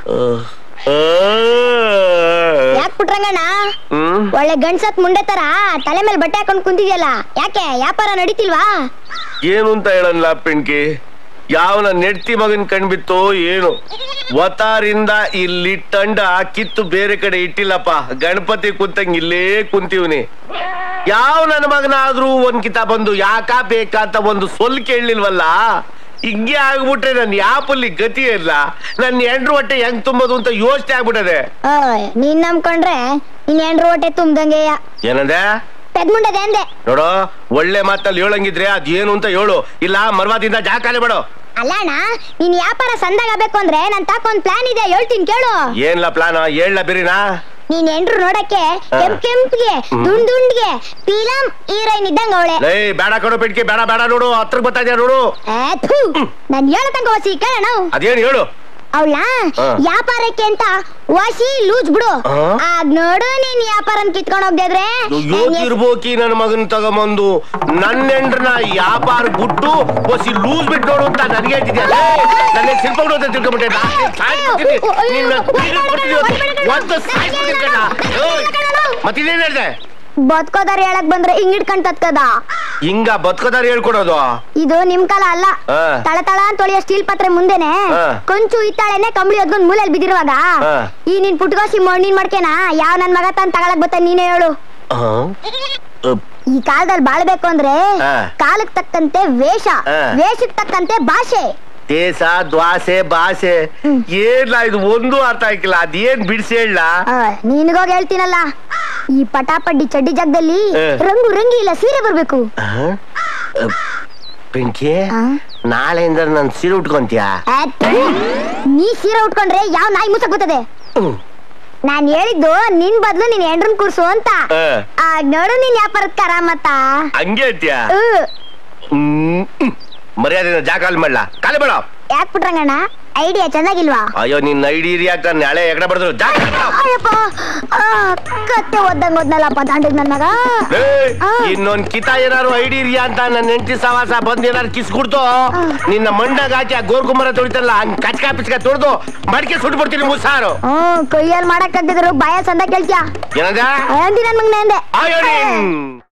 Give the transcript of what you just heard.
ಯಾಕೆ ಪುಟ್ರಂಗಣ್ಣ ಹ್ಮ್ ಒಳ್ಳೆ ಗಂಡ್ಸತ್ ಮುಂಡೆ ತರ ತಲೆ ಮೇಲೆ ಬಟ್ಟೆ ಹಾಕೊಂಡ್ ಕುಂತಿದ್ಯಲ್ಲ ಯಾಕೆ ವ್ಯಾಪಾರ ನಡೀತಿಲ್ವಾ ಏನು ಅಂತ ಹೇಳಲ್ಲ ಪಿಣ್ಕಿ ಯಾವನ ನೆಡ್ತಿ ಮಗನ್ ಕಣ್ಬಿತ್ತೋ ಏನು ವತಾರಿಂದ ಇಲ್ಲಿ ತಂಡ ಕಿತ್ತು ಬೇರೆ ಕಡೆ ಇಟ್ಟಿಲ್ಲಪ್ಪ ಗಣಪತಿ ಕುಂತಂಗ್ ಇಲ್ಲೇ ಕುಂತೀವ್ನಿ ಯಾವ ನನ್ನ ಮಗನಾದ್ರೂ ಒಂದ್ ಕಿತ ಬಂದು ಯಾಕ ಬೇಕಾ ಅಂತ ಒಂದು ಸೊಲ್ ಕೇಳಲಿಲ್ವಲ್ಲ ಹಿಂಗೆ ಆಗ್ಬಿಟ್ರೆ ನನ್ ಯಾಪಲ್ಲಿ ಗತಿ ಇಲ್ಲ ನನ್ನ ಎಂಡ್ರು ಹೊಟ್ಟೆ ಹೆಂಗ್ ತುಂಬೋದು ಅಂತ ಯೋಚನೆ ಆಗ್ಬಿಟ್ಟದೆ ಓಯ್ ನೀನ್ ನಂಬ್ಕೊಂಡ್ರೆ ನೀನ್ ಎಂಡ್ರು ಹೊಟ್ಟೆ ತುಂಬ್ದಂಗೆಯ ಏನಂದೆ ಪೆದ್ಮುಂಡದೆ ಅಂದೆ ನೋಡು ಒಳ್ಳೆ ಮಾತಲ್ಲಿ ಹೇಳಂಗಿದ್ರೆ ಅದೇನು ಅಂತ ಹೇಳು ಇಲ್ಲ ಮರ್ವಾದಿಂದ ಜಾಕಾಲೆ ಬೇಡ ಅಲ್ಲ ಅಣ್ಣ ನೀನ್ ವ್ಯಾಪಾರ ಸಂದಾಗಬೇಕು ಅಂದ್ರೆ ನನ್ ತಾಕ ಒಂದ್ ಪ್ಲಾನ್ ಇದೆ ಹೇಳ್ತೀನಿ ಕೇಳು ಏನ್ಲ ಪ್ಲಾನ್ ಹೇಳ ಬಿರಿನಾ ನೀನ್ ಎಂಡ್ರು ನೋಡಕ್ಕೆ ಹಾ. ಕೆಂಪ್ ಕೆಂಪ್ಗೆ ದುಂಡ್ ದುಂಡ್ಗೆ ಫಿಲಂ ಹೀರೋಯಿನ್ ಇದ್ದಂಗ ಅವಳೆ ಲೇ ಬೇಡ ಕಣೋ ಬಿಡ್ಕೆ ಬೇಡ ಬೇಡ ನೋಡು ಹತ್ರ ಬರ್ತಾ ಇದೆಯಾ ನೋಡು ನನ್ ಹೇಳತಂಗ ಹೊಸಿ ಕೇಳೋಣ ಅದೇನ್ ಹೇಳು ಅವಳ ಹಾ. ವ್ಯಾಪಾರಕ್ಕೆ ಅಂತ ವಸಿ ಲೂಸ್ ಬಿಡು ಹಾ? ಆಗ ನೋಡು ನೀನ್ ವ್ಯಾಪಾರನ್ ಕಿತ್ಕೊಂಡ್ ಹೋಗ್ದಿದ್ರೆ ಯೋಚಿರ್ಬೋಕಿ ನನ್ನ ಮಗನ್ ತಗೊಂಬಂದು ನನ್ನ ಹೆಂಡ್ರನ್ನ ವ್ಯಾಪಾರ ಬಿಟ್ಟು ಒಸಿ ಲೂಸ್ ಬಿಟ್ಟು ನೋಡು ಅಂತ ನನಗೆ ಹೇಳ್ತಿದ್ಯಾ ನನ್ನ ಶಿಲ್ಪ ಅಂತ ತಿಳ್ಕೊಂಬಿಟ್ಟೆ ನಾನ್ ಸಾಯ್ಬಿಡ್ತೀನಿ. ನಿನ್ನ ತೀರಿಸ್ಬಿಡ್ತೀನಿ ಇವತ್ತು. ಒಂದು ಸಾಯ್ಬಿಡ್ತೀನಿ ಕಣ. ಓಯ್, ಮತ್ತಿದೇನ್ ಹೇಳ್ದೆ ಬದ್ಕೋದಾರ ಹೇಳಕ್ ಬಂದ್ರೆ ಹಿಂಗ್ ಇಟ್ಕೊಂಡ್ ತತ್ಕದ ಹಿಂಗ ಬದುಕೋದಾರ ಹೇಳ್ಕೊಡೋದು ಇದು ನಿಮ್ ಕಾಲ ಅಲ್ಲ ಹಾ. ತಳ ತಳ ಅಂತ ತೊಳೆಯೋ ಸ್ಟೀಲ್ ಪಾತ್ರೆ ಮುಂದೆನೆ ಹಾ. ಕೊಂಚು ಇತ್ತಾಳೆನೆ ಕಂಬಳಿ ಹೊದ್ಕೊಂಡ್ ಮೂಲೆಯಲ್ಲಿ ಬಿದ್ದಿರುವಾಗ ಹಾ. ಈ ನಿನ್ ಪುಟ್ಕೋಸಿ ಮಣ್ಣಿನ ಮಡ್ಕೆನ ಯಾವ ನನ್ ಮಗ ತಾನ್ ತಗೊಳಕ್ ಬತ್ತ ನೀನೇ ಹೇಳು ಆ? ಅಪ್, ಈ ಕಾಲದಲ್ಲಿ ಬಾಳ್ಬೇಕು ಅಂದ್ರೆ ಹಾ. ಕಾಲಕ್ ತಕ್ಕಂತೆ ವೇಷ ಹಾ. ವೇಷಕ್ ತಕ್ಕಂತೆ ಭಾಷೆ ದೇಶ ದ್ವಾಸೆ ಭಾಷೆ ಏನ್ಲ ಇದು ಒಂದು ಅರ್ಥ ಆಗಿಲ್ಲ ಅದೇನ್ ಬಿಡಿಸಿ ಹೇಳ ಆ, ನಿನಗೋಗ್ ಹೇಳ್ತೀನಲ್ಲ ಈ ಪಟಾಪಡ್ಡಿ ಚಡ್ಡಿ ಜಾಗದಲ್ಲಿ ಹಾ. ರಂಗು ರಂಗಿ ಇಲ್ಲ ಸೀರೆ ಬರ್ಬೇಕು ಪಿಂಕಿ ಆ? ನಾಳೆಯಿಂದ ನನ್ ಸೀರೆ ಉಟ್ಕೊಂತೀಯಾ ಅತ್, ನೀ ಸೀರೆ ಉಟ್ಕೊಂಡ್ರೆ ಯಾವ ನಾಯಿ ಮುಸಕ್ ಬರ್ತದೆ ಹ್ಮ್. ನಾನ್ ಹೇಳಿದ್ದು ನಿನ್ ಬದ್ಲು ನೀನ್ ಎಂಡ್ರನ್ ಕೂರ್ಸು ಅಂತ ಆ, ಆಗ ನೋಡು ನೀನ್ ವ್ಯಾಪಾರದ ಕರಾಮತ್ತ ಹಂಗೆ ಹೇಳ್ತೀಯ ಹ್ಮ್. ಹ್ಮ್ ಮರ್ಯಾದೆ ಜಾಕಾಲ್ ಮಾಡ್ಲಾ ಕಾಲಿ ಬೇಡ ಯಾಕ್ ಪುಟ್ರಂಗಣ್ಣ ಐಡಿಯಾ ಚೆನ್ನಾಗಿಲ್ವಾ ಅಯ್ಯೋ ನಿನ್ನ ಐಡಿ ಹಿರಿಯಾಕ ನಾಳೆ ಎಗಡೆ ಬಡ್ದ್ರು ಜಾಕ ಅಯ್ಯಪ್ಪ ಆ, ಕತ್ತೆ ಓದ್ದಂಗ್ ಓದ್ನಲ್ಲಪ್ಪ ದಾಂಡಿಗ್ ನನ್ ಮಗ ಆ. ಇನ್ನೊಂದ್ ಕಿತ ಏನಾರು ಐಡಿ ಹಿರಿಯ ಅಂತ ನನ್ನ ಹೆಂಡತಿ ಸವಾಸ ಬಂದ್ ಏನಾರು ಕಿಸ್ ಕೊಡ್ತು ನಿನ್ನ ಮಂಡಾಗ ಹಾಕಿ ಆ ಗೋರ್ಕುಂಬರ ತೊಳಿತಲ್ಲ ಹಂಗ್ ಕಚ್ಕ ಪಿಚ್ಕ ತೊಳ್ದು ಮಡಿಕೆ ಸುಟ್ಟು ಬಿಡ್ತೀನಿ ಮುಸಾರು ಹ್ಮ್ ಕೈಯಲ್ಲಿ ಮಾಡಕ್ ತೆಗ್ದಿದ್ರು ಬಾಯ ಸಂದ ಕೇಳ್ತ್ಯಾ ಏನಂದ ಅಂದಿ ನನ್ ಮಗನೇ ಅಂದೆ ಅಯ್ಯೋ ನೀನ್